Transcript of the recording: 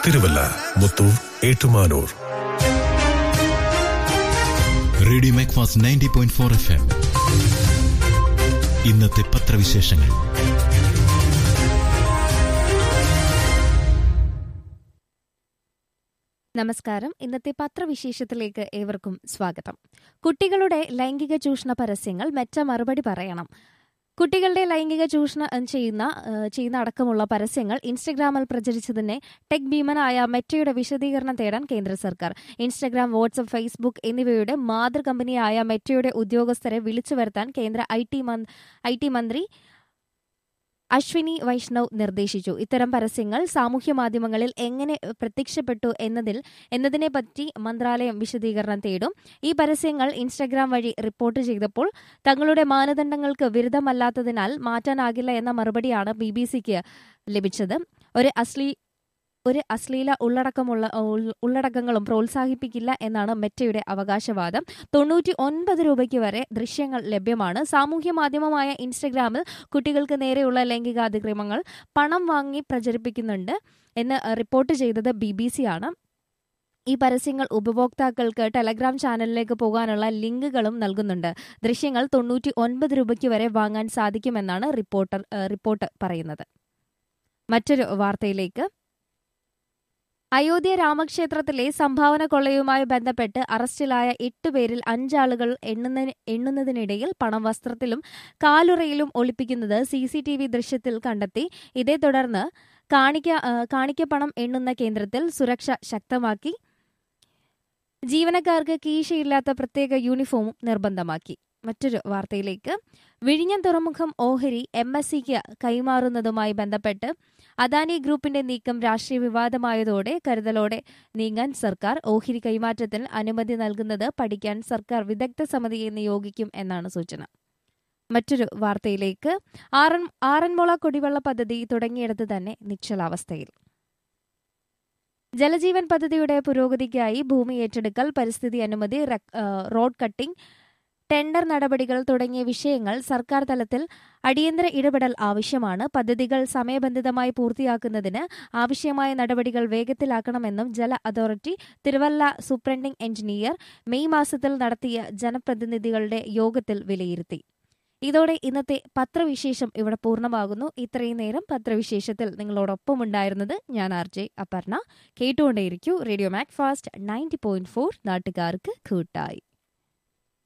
Thiruvalla Muthoor Ettumanoor radio Macfast ninety point four F M ഇന്നത്തെ പത്രവിശേഷങ്ങൾ നമസ്കാരം ഇന്നത്തെ പത്രവിശേഷത്തിലേക്ക് ഏവർക്കും സ്വാഗതം കുട്ടികളുടെ ലൈംഗിക ചൂഷണ പരസ്യങ്ങൾ മെച്ച മറുപടി പറയണം കുട്ടികളുടെ ലൈംഗിക ചൂഷണം ചെയ്യുന്ന ഏഹ്, ചെയ്യുന്ന അടക്കമുള്ള പരസ്യങ്ങൾ ഇൻസ്റ്റഗ്രാമിൽ പ്രചരിച്ചതിനെ ടെക് ഭീമനായ മെറ്റയുടെ വിശദീകരണം തേടാൻ കേന്ദ്ര സർക്കാർ ഇൻസ്റ്റഗ്രാം വാട്സ്ആപ്പ് ഫേസ്ബുക്ക് എന്നിവയുടെ മാതൃകമ്പനിയായ മെറ്റയുടെ ഉദ്യോഗസ്ഥരെ വിളിച്ചു വരുത്താൻ കേന്ദ്ര ഐ ടി ഐ ടി മന്ത്രി അശ്വിനി വൈഷ്ണവ് നിർദ്ദേശിച്ചു ഇത്തരം പരസ്യങ്ങൾ സാമൂഹ്യ മാധ്യമങ്ങളിൽ എങ്ങനെ പ്രത്യക്ഷപ്പെട്ടു എന്നതിൽ എന്നതിനെപ്പറ്റി മന്ത്രാലയം വിശദീകരണം തേടും ഈ പരസ്യങ്ങൾ ഇൻസ്റ്റഗ്രാം വഴി റിപ്പോർട്ട് ചെയ്തപ്പോൾ തങ്ങളുടെ മാനദണ്ഡങ്ങൾക്ക് വിരുദ്ധമല്ലാത്തതിനാൽ മാറ്റാനാകില്ല എന്ന മറുപടിയാണ് ബി ബി സിക്ക് ലഭിച്ചത് ഒരു അശ്ലീ ഒരു അശ്ലീല ഉള്ളടക്കമുള്ള ഉൾ- ഉള്ളടക്കങ്ങളും പ്രോത്സാഹിപ്പിക്കില്ല എന്നാണ് മെറ്റയുടെ അവകാശവാദം തൊണ്ണൂറ്റി ഒൻപത് രൂപയ്ക്ക് വരെ ദൃശ്യങ്ങൾ ലഭ്യമാണ് സാമൂഹ്യ മാധ്യമമായ ഇൻസ്റ്റഗ്രാമിൽ കുട്ടികൾക്ക് നേരെയുള്ള ലൈംഗികാതിക്രമങ്ങൾ പണം വാങ്ങി പ്രചരിപ്പിക്കുന്നുണ്ട് എന്ന് റിപ്പോർട്ട് ചെയ്തത് ബി ബി സി ആണ് ഈ പരസ്യങ്ങൾ ഉപഭോക്താക്കൾക്ക് ടെലഗ്രാം ചാനലിലേക്ക് പോകാനുള്ള ലിങ്കുകളും നൽകുന്നുണ്ട് ദൃശ്യങ്ങൾ തൊണ്ണൂറ്റി ഒൻപത് രൂപയ്ക്ക് വരെ വാങ്ങാൻ സാധിക്കുമെന്നാണ് റിപ്പോർട്ടർ ഏഹ്, റിപ്പോർട്ട് പറയുന്നത് മറ്റൊരു വാർത്തയിലേക്ക് അയോധ്യ രാമക്ഷേത്രത്തിലെ സംഭാവന കൊള്ളയുമായി ബന്ധപ്പെട്ട് അറസ്റ്റിലായ എട്ട് പേരിൽ അഞ്ചാളുകൾ എണ്ണുന്ന- എണ്ണുന്നതിനിടയിൽ പണം വസ്ത്രത്തിലും കാലുറയിലും ഒളിപ്പിക്കുന്നത് സി സി ടി വി ദൃശ്യത്തിൽ കണ്ടെത്തി ഇതേ തുടർന്ന് കാണിക്ക ആ, കാണിക്കപ്പണം എണ്ണുന്ന കേന്ദ്രത്തിൽ സുരക്ഷ ശക്തമാക്കി ജീവനക്കാർക്ക് കീശയില്ലാത്ത പ്രത്യേക യൂണിഫോമും നിർബന്ധമാക്കി മറ്റൊരു വാർത്തയിലേക്ക് വിഴിഞ്ഞം തുറമുഖം ഓഹരി എം എസ് സിക്ക് കൈമാറുന്നതുമായി ബന്ധപ്പെട്ട് അദാനി ഗ്രൂപ്പിന്റെ നീക്കം രാഷ്ട്രീയ വിവാദമായതോടെ കരുതലോടെ നീങ്ങാൻ സർക്കാർ ഓഹരി കൈമാറ്റത്തിൽ അനുമതി നൽകുന്നത് പഠിക്കാൻ സർക്കാർ വിദഗ്ധ സമിതിയെ നിയോഗിക്കും എന്നാണ് സൂചന മറ്റൊരു വാർത്തയിലേക്ക് ആറൻ ആറന്മുള കുടിവെള്ള പദ്ധതി തുടങ്ങിയിടത്ത് തന്നെ നിശ്ചലാവസ്ഥയിൽ ജലജീവൻ പദ്ധതിയുടെ പുരോഗതിക്കായി ഭൂമി ഏറ്റെടുക്കൽ പരിസ്ഥിതി അനുമതി റെക്- ആ, റോഡ് കട്ടിംഗ് ടെൻഡർ നടപടികൾ തുടങ്ങിയ വിഷയങ്ങൾ സർക്കാർ തലത്തിൽ അടിയന്തര ഇടപെടൽ ആവശ്യമാണ് പദ്ധതികൾ സമയബന്ധിതമായി പൂർത്തിയാക്കുന്നതിന് ആവശ്യമായ നടപടികൾ വേഗത്തിലാക്കണമെന്നും ജല അതോറിറ്റി തിരുവല്ല സൂപ്രണ്ടിംഗ് എഞ്ചിനീയർ മെയ് മാസത്തിൽ നടത്തിയ ജനപ്രതിനിധികളുടെ യോഗത്തിൽ വിലയിരുത്തി ഇതോടെ ഇന്നത്തെ പത്രവിശേഷം ഇവിടെ പൂർണ്ണമാകുന്നു ഇത്രയും നേരം പത്രവിശേഷത്തിൽ നിങ്ങളോടൊപ്പം ഉണ്ടായിരുന്നത് ഞാൻ ആർ ജെ അപർണ കേട്ടുകൊണ്ടേയിരിക്കൂ radio Macfast ninety point four നാട്ടുകാർക്ക് കൂട്ടായി